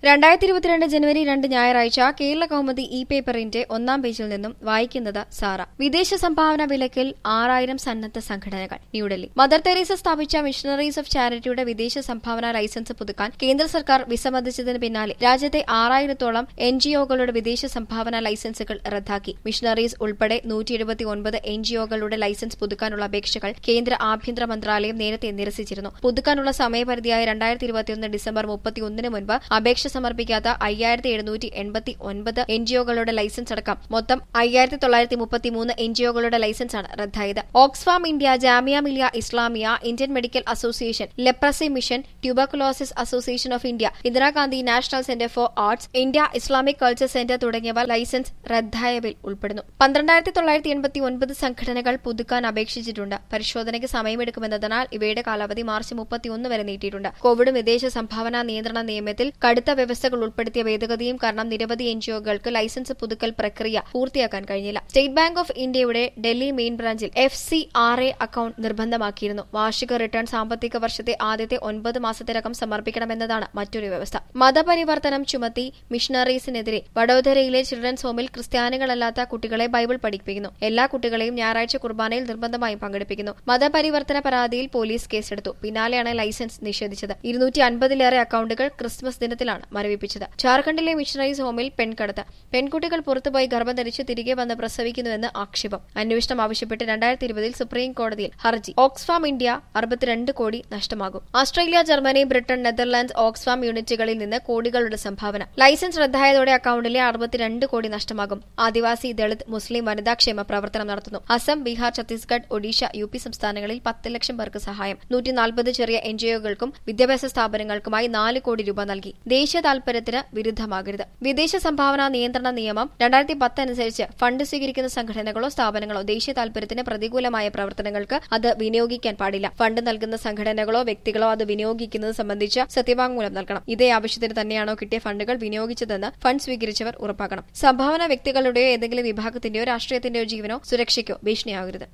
രണ്ടായിരത്തി ഇരുപത്തിരണ്ട് ജനുവരി രണ്ട് ഞായറാഴ്ച കേരള കൗമുദി ഇ പേപ്പറിന്റെ ഒന്നാം പേജിൽ നിന്നും വായിക്കുന്നത് സാറ വിദേശ സംഭാവന വിലക്കിൽ ആറായിരം സന്നദ്ധ സംഘടനകൾ ന്യൂഡൽഹി മദർ തെരേസ സ്ഥാപിച്ച മിഷണറീസ് ഓഫ് ചാരിറ്റിയുടെ വിദേശ സംഭാവന ലൈസൻസ് പുതുക്കാൻ കേന്ദ്ര സർക്കാർ വിസമ്മതിച്ചതിന് പിന്നാലെ രാജ്യത്തെ ആറായിരത്തോളം എൻജിഒകളുടെ വിദേശ സംഭാവന ലൈസൻസുകൾ റദ്ദാക്കി മിഷണറീസ് ഉൾപ്പെടെ നൂറ്റി എഴുപത്തിയൊൻപത് എൻജിഒകളുടെ ലൈസൻസ് പുതുക്കാനുള്ള അപേക്ഷകൾ കേന്ദ്ര ആഭ്യന്തര മന്ത്രാലയം നേരത്തെ നിരസിച്ചിരുന്നു പുതുക്കാനുള്ള സമയപരിധിയായ രണ്ടായിരത്തി ഇരുപത്തിയൊന്ന് ഡിസംബർ മുപ്പത്തിയൊന്നിന് മുൻപ് അപേക്ഷ സമർപ്പിക്കാത്ത അയ്യായിരത്തി എഴുന്നൂറ്റി എൺപത്തി ഒൻപത് എൻജിഒകളുടെ ലൈസൻസ് അടക്കം മൊത്തം അയ്യായിരത്തി തൊള്ളായിരത്തി മുപ്പത്തിമൂന്ന് എൻജിഒകളുടെ ലൈസൻസാണ് റദ്ദായത് Oxfam India Jamia Millia Islamia Indian medical association leprosy mission tuberculosis association of India Indira Gandhi national centre for arts India Islamic culture centre തുടങ്ങിയവ ലൈസൻസ് റദ്ദായവയിൽ ഉൾപ്പെടുന്നു പന്ത്രണ്ടായിരത്തി തൊള്ളായിരത്തി എൺപത്തി ഒൻപത് സംഘടനകൾ പുതുക്കാൻ അപേക്ഷിച്ചിട്ടുണ്ട് പരിശോധനയ്ക്ക് സമയമെടുക്കുമെന്നതിനാൽ ഇവയുടെ കാലാവധി മാർച്ച് മുപ്പത്തിയൊന്ന് വരെ നീട്ടിയിട്ടുണ്ട് കോവിഡ് വിദേശ സംഭാവന നിയന്ത്രണ നിയമത്തിൽ കടുത്ത വ്യവസ്ഥകൾ ഉൾപ്പെടുത്തിയ ഭേദഗതിയും കാരണം നിരവധി എൻജിഒകൾക്ക് ലൈസൻസ് പുതുക്കൽ പ്രക്രിയ പൂർത്തിയാക്കാൻ കഴിഞ്ഞില്ല സ്റ്റേറ്റ് ബാങ്ക് ഓഫ് ഇന്ത്യയുടെ ഡൽഹി മെയിൻ ബ്രാഞ്ചിൽ F C R A account നിർബന്ധമാക്കിയിരുന്നു വാർഷിക റിട്ടേൺ സാമ്പത്തിക വർഷത്തെ ആദ്യത്തെ ഒൻപത് മാസത്തിനകം സമർപ്പിക്കണമെന്നതാണ് മറ്റൊരു വ്യവസ്ഥ മതപരിവർത്തനം ചുമത്തി മിഷണറീസിനെതിരെ വഡോദരയിലെ ചിൽഡ്രൻസ് ഹോമിൽ ക്രിസ്ത്യാനികളല്ലാത്ത കുട്ടികളെ ബൈബിൾ പഠിപ്പിക്കുന്നു എല്ലാ കുട്ടികളെയും ഞായറാഴ്ച കുർബാനയിൽ നിർബന്ധമായും പങ്കെടുപ്പിക്കുന്നു മതപരിവർത്തന പരാതിയിൽ പോലീസ് കേസെടുത്തു പിന്നാലെയാണ് ലൈസൻസ് നിഷേധിച്ചത് ഇരുന്നൂറ്റി അൻപതിലേറെ അക്കൌണ്ടുകൾ ക്രിസ്മസ് ദിനത്തിലാണ് മരവിപ്പിച്ചത് ജാർഖണ്ഡിലെ മിഷണറീസ് ഹോമിൽ പെൺകടത്ത് പെൺകുട്ടികൾ പുറത്തുപോയി ഗർഭം ധരിച്ച് തിരികെ വന്ന് പ്രസവിക്കുന്നുവെന്ന് ആക്ഷേപം അന്വേഷണം ആവശ്യപ്പെട്ട് രണ്ടായിരത്തി ഇരുപതിൽ സുപ്രീം കോടതിയിൽ ഹർജി ഓക്സ്ഫാം ഇന്ത്യ അറുപത്തിരണ്ട് കോടി നഷ്ടമാകും Australia Germany Britain Netherlands Oxfam യൂണിറ്റുകളിൽ നിന്ന് കോടികളുടെ സംഭാവന ലൈസൻസ് റദ്ദായതോടെ അക്കൌണ്ടിലെ അറുപത്തിരണ്ട് കോടി നഷ്ടമാകും ആദിവാസി ദളിത് മുസ്ലിം വനിതാക്ഷേമ പ്രവർത്തനം നടത്തുന്നു അസം ബീഹാർ ഛത്തീസ്ഗഡ് ഒഡീഷ യു പി സംസ്ഥാനങ്ങളിൽ പത്ത് ലക്ഷം പേർക്ക് സഹായം നൂറ്റി നാൽപ്പത് ചെറിയ എൻജിഒകൾക്കും വിദ്യാഭ്യാസ സ്ഥാപനങ്ങൾക്കുമായി നാല് കോടി രൂപ നൽകി ദേശീയ താൽപര്യത്തിന് വിരുദ്ധമാകരുത് വിദേശ സംഭാവന നിയന്ത്രണ നിയമം രണ്ടായിരത്തി പത്ത് അനുസരിച്ച് ഫണ്ട് സ്വീകരിക്കുന്ന സംഘടനകളോ സ്ഥാപനങ്ങളോ ദേശീയ താൽപര്യത്തിന് പ്രതികൂലമായ പ്രവർത്തനങ്ങൾക്ക് അത് വിനിയോഗിക്കാൻ പാടില്ല ഫണ്ട് നൽകുന്ന സംഘടനകളോ വ്യക്തികളോ അത് വിനിയോഗിക്കുന്നത് സംബന്ധിച്ച് സത്യവാങ്മൂലം നൽകണം ഇതേ ആവശ്യത്തിന് തന്നെയാണോ കിട്ടിയ ഫണ്ടുകൾ വിനിയോഗിച്ചതെന്ന് ഫണ്ട് സ്വീകരിച്ചവർ ഉറപ്പാക്കണം സംഭാവന വ്യക്തികളുടെയോ ഏതെങ്കിലും വിഭാഗത്തിന്റെയോ രാഷ്ട്രീയത്തിന്റെയോ ജീവനോ സുരക്ഷയ്ക്കോ ഭീഷണിയാകരുത്